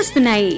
గుర్తుకొస్తున్నాయి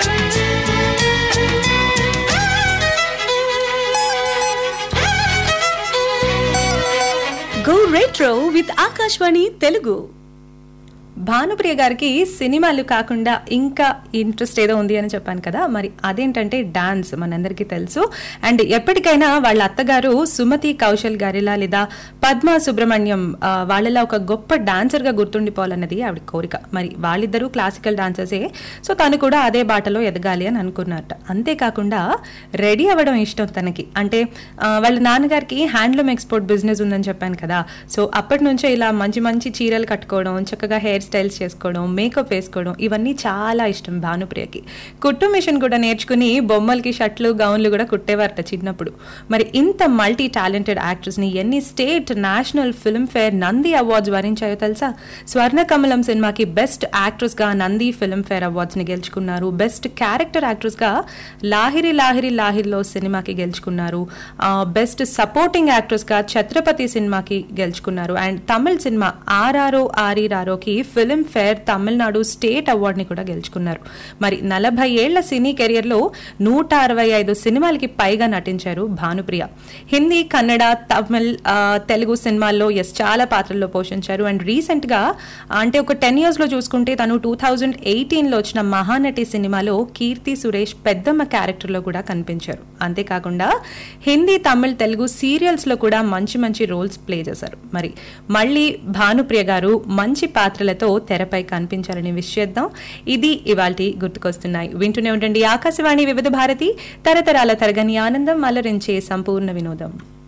go retro with Akashvani Telugu Bhanupriya గారికి సినిమాలు కాకుండా ఇంకా ఇంట్రెస్ట్ ఏదో ఉంది అని చెప్పాను కదా మరి అదేంటంటే డాన్స్ మనందరికీ తెలుసు అండ్ ఎప్పటికైనా వాళ్ళ అత్తగారు సుమతి కౌశల్ గారిలా లేదా పద్మ సుబ్రహ్మణ్యం ఆ, వాళ్ళలా ఒక గొప్ప డాన్సర్ గా గుర్తుండిపోవాలన్నది ఆవిడ కోరిక మరి వాళ్ళిద్దరూ క్లాసికల్ డాన్సర్సే సో తను కూడా అదే బాటలో ఎదగాలి అని అనుకున్నారట అంతేకాకుండా రెడీ అవ్వడం ఇష్టం తనకి అంటే ఆ, వాళ్ళ నాన్నగారికి హ్యాండ్లూమ్ ఎక్స్పోర్ట్ బిజినెస్ ఉందని చెప్పాను కదా సో అప్పటి నుంచే ఇలా మంచి మంచి చీరలు కట్టుకోవడం చక్కగా హెయిర్ స్టైల్స్ చేసుకోవడం మేకప్ వేసుకోవడం ఇవన్నీ చాలా ఇష్టం భానుప్రియకి కుట్టు మిషన్ కూడా నేర్చుకుని బొమ్మలకి షర్ట్లు గౌన్లు కూడా కుట్టేవారట చిన్నప్పుడు మరి ఇంత మల్టీ టాలెంటెడ్ యాక్ట్రెస్ ని ఎన్ని state national Filmfare Nandi awards వరించాయో తెలుసా స్వర్ణ కమలం సినిమాకి బెస్ట్ యాక్ట్రెస్ గా నంది ఫిల్మ్ ఫేర్ అవార్డ్స్ ని గెలుచుకున్నారు బెస్ట్ క్యారెక్టర్ యాక్ట్రెస్ గా లాహిరి లాహిరి లాహిర్లో సినిమాకి గెలుచుకున్నారు బెస్ట్ సపోర్టింగ్ యాక్ట్రెస్ గా ఛత్రపతి సినిమాకి గెలుచుకున్నారు అండ్ తమిళ్ సినిమా ఆర్ఆర్ఓ ఆర్ఈఆర్ఓకి Filmfare Tamil Nadu state award ని కూడా గెలుచుకున్నారు మరి నలభై ఏళ్ల సినీ కెరియర్ లో నూట అరవై ఐదు సినిమాలకి పైగా నటించారు భానుప్రియ హిందీ కన్నడ తమిళ్ ఆ, తెలుగు సినిమాల్లో ఎస్ చాలా పాత్రల్లో పోషించారు అండ్ రీసెంట్ గా అంటే ఒక టెన్ ఇయర్స్ లో చూసుకుంటే తను టూ థౌజండ్ ఎయిటీన్ లో వచ్చిన మహానటి సినిమాలో కీర్తి సురేష్ పెద్దమ్మ క్యారెక్టర్ లో కూడా కనిపించారు అంతేకాకుండా హిందీ తమిళ్ తెలుగు సీరియల్స్ లో కూడా మంచి మంచి రోల్స్ ప్లే చేశారు మరి మళ్ళీ భానుప్రియ గారు మంచి పాత్రలతో తెరపై కనిపించారని విష్ చేద్దాం ఇది ఇవాల్టి గుర్తుకొస్తున్నాయి వింటూనే ఉండండి ఆకాశవాణి వివిధ భారతి తరతరాల తరగని ఆనందం అలరించే సంపూర్ణ వినోదం